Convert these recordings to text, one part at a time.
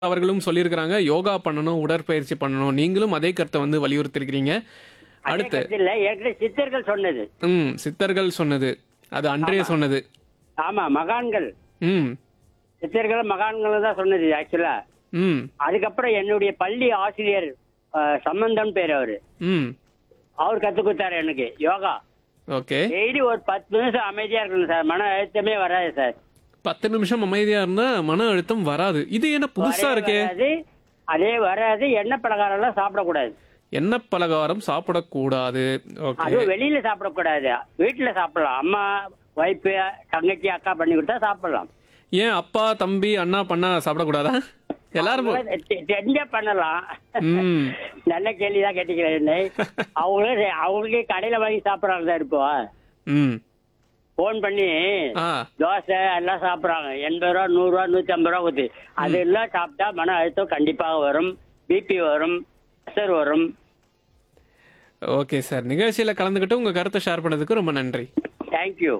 அவர்களும் சொல்லியிருக்கிறாங்க யோகா பண்ணணும் உடற்பயிற்சி பண்ணணும் நீங்களும் அதே கருத்தை வந்து வலியுறுத்திருக்கிறீங்க அதே அடுத்து கருத்து இல்ல ஏற்கனவே சித்தர்கள் சொன்னது ம் சித்தர்கள் சொன்னது அது அன்றைய சொன்னது ஆமா மகான்கள் ம் சித்தர்கள் மகான்கள் தான் சொன்னது ஆக்சுவலா ம் அதுக்கப்புறம் என்னுடைய பள்ளி ஆசிரியர் அஹ், சம்பந்தம் பேர் அவரு ம் அவர் கத்து கொடுத்தாரு எனக்கு யோகா ஓகே டெய்லி ஒரு பத்து நிமிஷம் அமைதியா இருக்கணும் சார் மன அழுத்தமே வராது சார் பத்து நிமிஷம் அமைதியா இருந்தா மன அழுத்தம் வராது இது என்ன புதுசா வரவே இருக்கே வராது அதே வராது எண்ணெய் பலகாரம் எல்லாம் சாப்பிடக்கூடாது எண்ணெய் பலகாரம் சாப்பிடக்கூடாது ஓகே அதுவும் வெளியில சாப்பிடக்கூடாது வீட்டுல சாப்பிடலாம் அம்மா ஒய்ஃபு தங்கச்சி அக்கா பண்ணி கொடுத்தா சாப்பிடலாம் ஏன் அப்பா தம்பி அண்ணா பண்ணா சாப்பிடக்கூடாதா எல்லாரும் தெ- தெரிஞ்சா பண்ணலாம் ம் நல்ல கேள்விதான் கேட்டுக்கிறேன் என்னை. அவங்களே செ- அவங்களுக்கே கடையில வாங்கி சாப்பிடறாங்க சார் இப்போ ம் போன் பண்ணி ஆ தோசை எல்லாம் சாப்பிடுறாங்க எண்பது ரூபா நூறு ரூபா நூத்தி ஐம்பது ரூபா கொடுத்து அது எல்லாம் சாப்பிட்டா மன அழுத்தம் கண்டிப்பாக வரும் பிபி வரும் ப்ரெஷர் வரும் ஓகே சார் நிகழ்ச்சியில கலந்துக்கிட்டு உங்க கருத்தை ஷேர் பண்ணதுக்கு ரொம்ப நன்றி தேங்க்யூ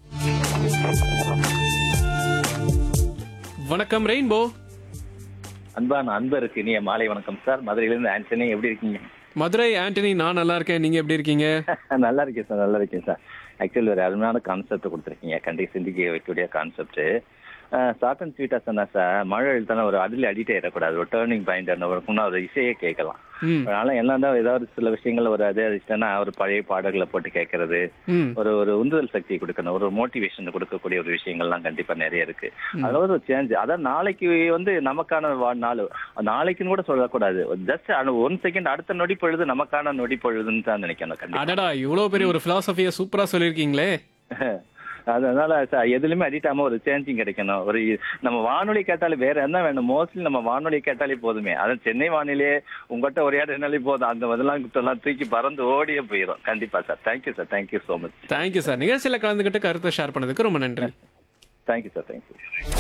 வணக்கம் ரெயின்போ அன்பான அன்பருக்கு இனிய மாலை வணக்கம் சார் மதுரையிலிருந்து ஆண்டனி எப்படி இருக்கீங்க மதுரை ஆண்டனி நான் நல்லா இருக்கேன் நீங்க எப்படி இருக்கீங்க நல்லா இருக்கேன் சார் நல்லா இருக்கேன் சார் ஆக்சுவலி ஒரு அருமையான கான்செப்ட் கொடுத்துருக்கீங்க கண்டிப்பாக சிந்திக்க வைக்கக்கூடிய கான்செப்ட் ஷார்ட் அண்ட் ஸ்வீட்டா சொன்னா சார் மழை எழுத்தான ஒரு அதில் அடிக்ட் ஆயிடக்கூடாது ஒரு டேர்னிங் பாயிண்ட் இருக்கும்னா ஒரு இசையே கேட்கலாம் ம் அதனால என்ன தான் ஏதாவது சில விஷயங்கள் ஒரு அதே இஷ்டம்னா ஒரு பழைய பாடல்களை போட்டு கேட்கறது ம் ஒரு ஒரு உந்துதல் சக்தி கொடுக்கணும் ஒரு மோட்டிவேஷன் கொடுக்கக்கூடிய ஒரு விஷயங்கள்லாம் கண்டிப்பா நிறைய இருக்கு அதுல ஒரு சேஞ்ச் அதான் நாளைக்கு வந்து நமக்கான வா- நாள் நாளைக்குன்னு கூட சொல்லக்கூடாது ஜஸ்ட் ஒன் செகண்ட் அடுத்த நொடி பொழுது நமக்கான நொடி பொழுதுன்னு தான் நினைக்கணும் கண்டிப்பா அடடா இவ்வளவு பெரிய ஒரு பிலாசபிய சூப்பரா சொல்லியிருக்கீங்களே அதனால ச- எதுலயுமே அடிக்ட் ஆகாம ஒரு சேஞ்சிங் கிடைக்கணும் ஒரு இ- நம்ம வானொலி கேட்டாலே வேற என்ன வேணும் மோஸ்ட்லி நம்ம வானொலி கேட்டாலே போதுமே அது சென்னை வானிலையே உங்கள்கிட்ட ஒரு இடம் என்னாலே போதும் அந்த இதெல்லாம் எல்லாம் தூக்கி பறந்து ஓடியே போயிடும் கண்டிப்பா sir thank you sir thank you so much thank you sir நிகழ்ச்சியில கலந்துக்கிட்டு கருத்தை ஷேர் பண்ணதுக்கு ரொம்ப நன்றி தேங்க்யூ சார் தேங்க்யூ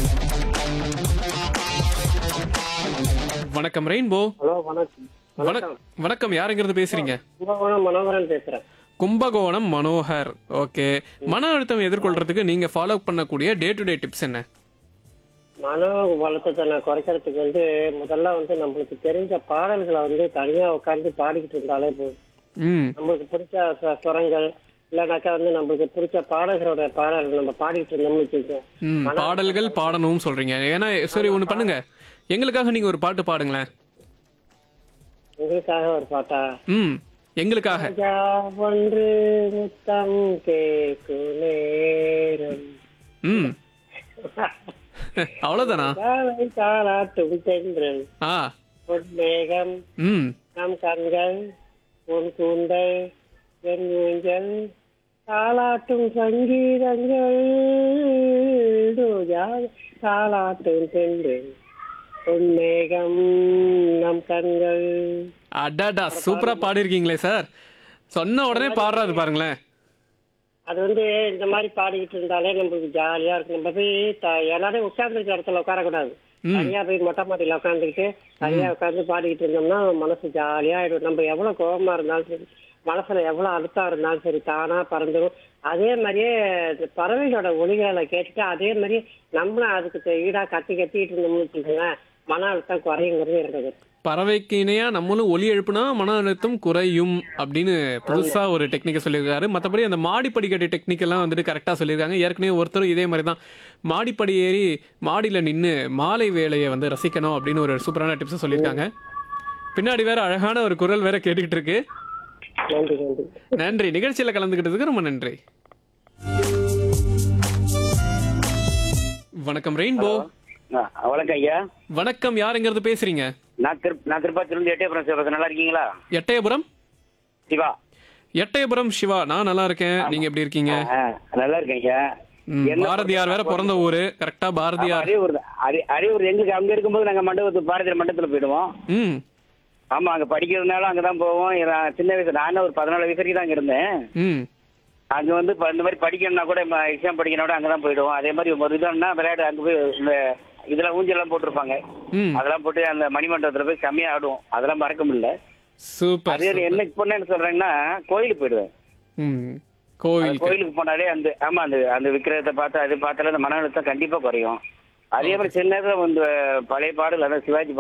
வணக்கம் ரெயின்போ ஹலோ வணக்கம் வணக்கம் வணக்கம் யாருங்கிறது பேசுறீங்க கும்பகோணம் மனோகரன் பேசுறேன் கும்பகோணம் மனோகர் ஓகே மன அழுத்தம் எதிர்கொள்றதுக்கு நீங்க ஃபாலோ பண்ணக்கூடிய டே டு டே டிப்ஸ் என்ன மன வளர்த்தத்தை நான் குறைக்கிறதுக்கு வந்து முதல்ல வந்து நம்மளுக்கு தெரிஞ்ச பாடல்களை வந்து தனியா உட்கார்ந்து பாடிக்கிட்டு இருந்தாலே போதும் ம் நம்மளுக்கு பிடிச்ச ஸ்வ- ஸ்வரங்கள் இல்லைனாக்கா வந்து நம்மளுக்கு பிடிச்ச பாடகரோட பாடல் நம்ம பாடிக்கிட்டு இருந்தோம்னு வச்சுக்கோங்க ம் பாடல்கள் பாடணும் சொல்றீங்க ஏன்னா சரி ஒண்ணு பண்ணுங்க எங்களுக்காக நீங்க ஒரு பாட்டு பாடுங்களேன் உங்களுக்காக ஒரு பாட்டா ம் எங்களுக்காக ராஜா ஒன்று முத்தம் கேட்கும் நேரம் ம் அவ்வளவுதானா காலை தாளாட்டும் தென்றல் ஆ பொன்மேகம் ம் நம் கண்கள் உன் கூந்தல் என் ஊஞ்சல் தாளாட்டும் சங்கீதங்கள் ரோஜா தாளாட்டும் சென்று பொன்மேகம் நம் கண்கள் அடாடா சூப்பரா பாடிருக்கீங்களே சார் சொன்ன உடனே பாடுறாரு பாருங்களேன் அது வந்து இந்த மாதிரி பாடிக்கிட்டு இருந்தாலே நம்மளுக்கு ஜாலியா இருக்கும் நம்ம போய் த- எல்லாரும் உட்கார்ந்துருக்க இடத்துல உட்காரக்கூடாது தனியா போய் மொட்டை மாடியில உட்காந்துக்கிட்டு தனியா உட்கார்ந்து பாடிக்கிட்டு இருந்தோம்னா மனசு ஜாலியா ஆயிடும் நம்ம எவ்வளவு கோபமா இருந்தாலும் சரி மனசுல எவ்வளவு அழுத்தம் இருந்தாலும் சரி தானா பறந்துடும் அதே மாதிரியே இந்த பறவைகளோட ஒலிகளை கேட்டுட்டு அதே மாதிரி நம்மளும் அதுக்கு த- ஈடா கத்தி கத்திட்டு இருந்தோம்னு வச்சுக்கோங்களேன் மன அழுத்தம் குறையுங்கிறது எனக்கு பறவைக்கு இணையா நம்மளும் ஒலி எழுப்புனா மன அழுத்தம் குறையும் அப்படின்னு புதுசா ஒரு டெக்னிக்கை சொல்லியிருக்காரு மற்றபடி அந்த மாடிப்படி கட்டி டெக்னிக் எல்லாம் வந்துட்டு கரெக்டாக சொல்லியிருக்காங்க ஏற்கனவே ஒருத்தர் இதே மாதிரி தான் மாடிப்படி ஏறி மாடியில் நின்று மாலை வேலையை வந்து ரசிக்கணும் அப்படின்னு ஒரு சூப்பரான டிப்ஸ் சொல்லியிருக்காங்க பின்னாடி வேற அழகான ஒரு குரல் வேற கேட்டுக்கிட்டு இருக்கு நன்றி நன்றி நன்றி நிகழ்ச்சியில் கலந்துக்கிட்டதுக்கு ரொம்ப நன்றி வணக்கம் ரெயின்போ வணக்கம் ஐயா வணக்கம் யாருங்கிறது பேசுறீங்க நான் திரு நான் திருப்பாத்திலிருந்து எட்டயபுரம் சிவராஜ் நல்லா இருக்கீங்களா எட்டயபுரம் சிவா எட்டயபுரம் சிவா நான் நல்லா இருக்கேன் நீங்க எப்படி இருக்கீங்க ஆ, நல்லா இருக்கேன் ஐயா ம், என்ன பாரதியார் வேற பிறந்த ஊரு கரெக்டா பாரதியார் அரியூர் தான். அரி- அரியூர் எங்களுக்கு அங்க இருக்கும்போது நாங்க மண்டபத்துக்கு பாரதியார் மண்டபத்துல போயிடுவோம் ம் ஆமா அங்க படிக்கிறதுனால அங்கதான் போவோம் நான் சின்ன வயசு நான் ஒரு பதினாலு வயசு வரைக்கும் தான் அங்க இருந்தேன் ம் அங்க வந்து இப்ப இந்த மாதிரி படிக்கணும்னா கூட எக்ஸாம் படிக்கணும் கூட அங்கதான் போயிடுவோம் அதே மாதிரி ஒரு இதுன்னா விளையாடு அங்க போய் இந்த இதெல்லாம் ஊஞ்சல்லாம் போட்டிருப்பாங்க ம் அதெல்லாம் போட்டு அந்த மணிமண்டபத்துல போய் செம்மையா ஆடுவோம் அதெல்லாம் மறக்க முடியல சூப்பர் அதே என்ன இப்போ என்ன சொல்றேன்னா கோயிலுக்கு போயிடுவேன் ம் அந்த கோயில் கோயிலுக்கு போனாலே அந்த ஆமா அந்த அந்த விக்கிரகத்தை பார்த்து அது பார்த்தாலே அந்த மன அழுத்தம் கண்டிப்பா குறையும் அதே மாதிரி சில நேரத்தில் இந்த பழைய பாடல் அதான் சிவாஜி